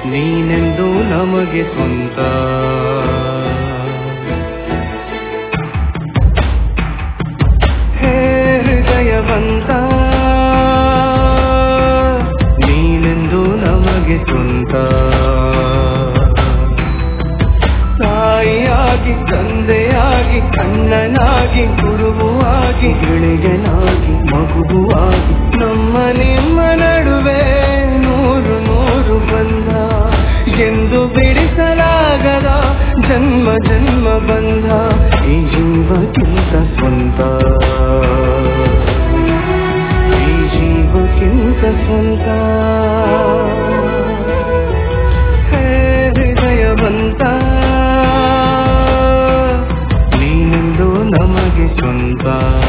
ನೀನೆಂದು ನಮಗೆ ಸ್ವಂತ ಹೇ ಹೃದಯವಂತ ನೀನೆಂದು ನಮಗೆ ಸ್ವಂತ ತಾಯಿಯಾಗಿ ತಂದೆಯಾಗಿ ಅಣ್ಣನಾಗಿ ಗುರುವಾಗಿ ಗೆಳೆಯನಾಗಿ ಮಗುವಾಗಿ ನಮ್ಮ ನಿಮ್ಮ ನಡುವೆ ನೂರು ನೂರು ಬಂದ ಎಂದು ಬಿಡಿಸಲಾಗದ ಜನ್ಮ ಜನ್ಮ ಬಂಧ ಈ ಜೀವಕ್ಕಿಂತ ಸ್ವಂತ ಈ ಜೀವಕ್ಕಿಂತ ಸ್ವಂತ ಹೇ ಹೃದಯವಂತ ನೀನೆಂದು ನಮಗೆ ಸ್ವಂತ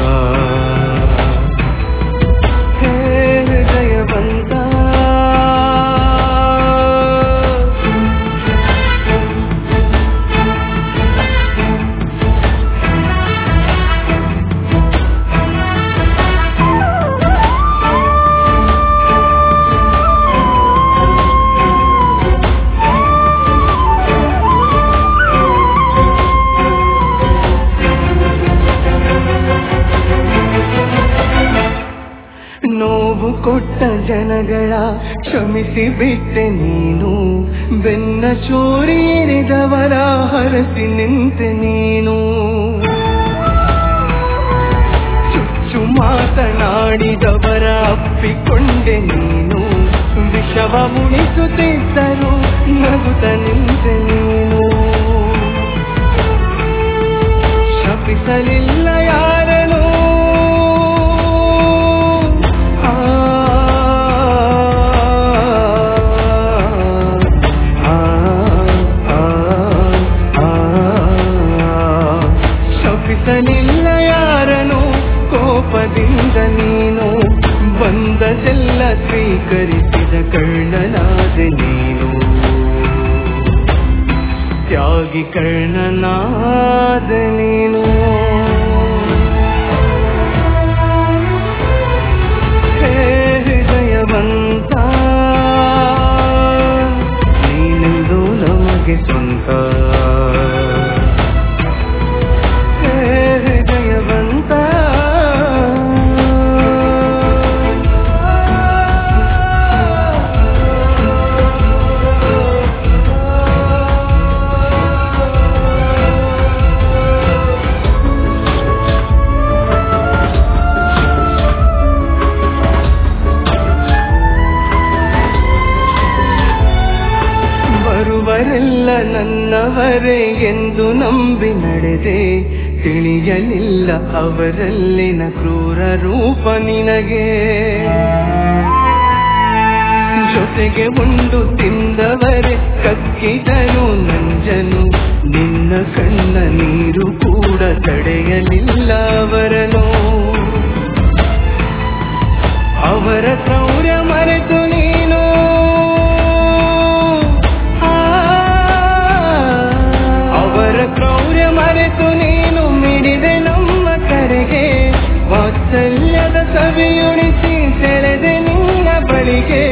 ಹೇ ಹೃದಯವಂತ ನೋವು ಕೊಟ್ಟ ಜನಗಳ ಕ್ಷಮಿಸಿ ಬಿಟ್ಟೆ ನೀನು ಬೆನ್ನ ಚೋರಿರಿದವರ ಹರಸಿ ನಿಂತೆ ನೀನು ಚುಚ್ಚು ಮಾತನಾಡಿದವರ ಅಪ್ಪಿಕೊಂಡೆ ನೀನು ವಿಷವ ಉಳಿಸುತ್ತಿದ್ದರು ನಗುತ್ತ ನಿಂತೆ ನೀನು ಶಪಿಸಲಿಲ್ಲ ಯಾರನು ಆ, ಆ, ಆ, ಆ, ಶಪಿಸಲಿಲ್ಲ ಯಾರನು ಕೋಪದಿಂದ ನೀನು ಬಂದದೆಲ್ಲ ಸ್ವೀಕರಿಸಿದ ಕಳ್ಳನಾದೆ ನೀನು ತ್ಯಾಗಿ ಕರ್ಣನಾದ ನೀನು ಹೇ ಹೃದಯವಂತ ನೀನೆಂದು ನಮಗೆ ಸ್ವಂತ ಹೇ ಹೃದಯವಂತ ಬರುವರೆಲ್ಲ ನನ್ನವರೇ ಎಂದು ನಂಬಿ ನಡೆದೆ ತಿಳಿಯಲಿಲ್ಲ ಅವರಲ್ಲಿನ ಕ್ರೂರ ರೂಪ ನಿನಗೆ ಜೊತೆಗೆ ಉಂಡು ತಿಂದವರೇ ಕಕ್ಕಿದನು ನಂಜನು ನಿನ್ನ ಕಣ್ಣ ನೀರು ಕೂಡ ತಡೆಯಲಿಲ್ಲ ಅವರನು ಅವರ ಕ್ರೌರ್ಯ ಮರೆತು ನೀನು ಆ, ಅವರ ಕ್ರೌರ್ಯ ಮರೆತು ನೀನು ಮಿಡಿದೆ ನಮ್ಮ ಕರೆಗೆ ವಾತ್ಸಲ್ಯದ ಸವಿಯುಣಿಸಿ ಸೆಳೆದೆ ನಿನ್ನ ಬಳಿಗೆ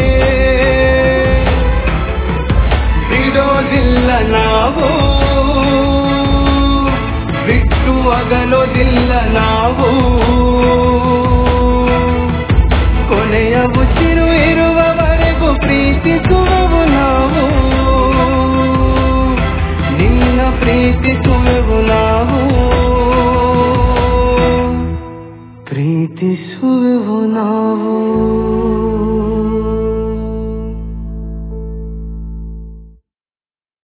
ಬಿಡೋದಿಲ್ಲ ನಾವು ಬಿಟ್ಟು ಅಗಲೋದಿಲ್ಲ ನಾವು ಕೊನೆಯ ಉಸಿರು ಇರುವವರೆಗೂ ಪ್ರೀತಿಸುವೆವು ನಾವು ನಿನ್ನ ಪ್ರೀತಿಸುವೆವು ನಾವು ಪ್ರೀತಿಸುವೆವು ನಾವು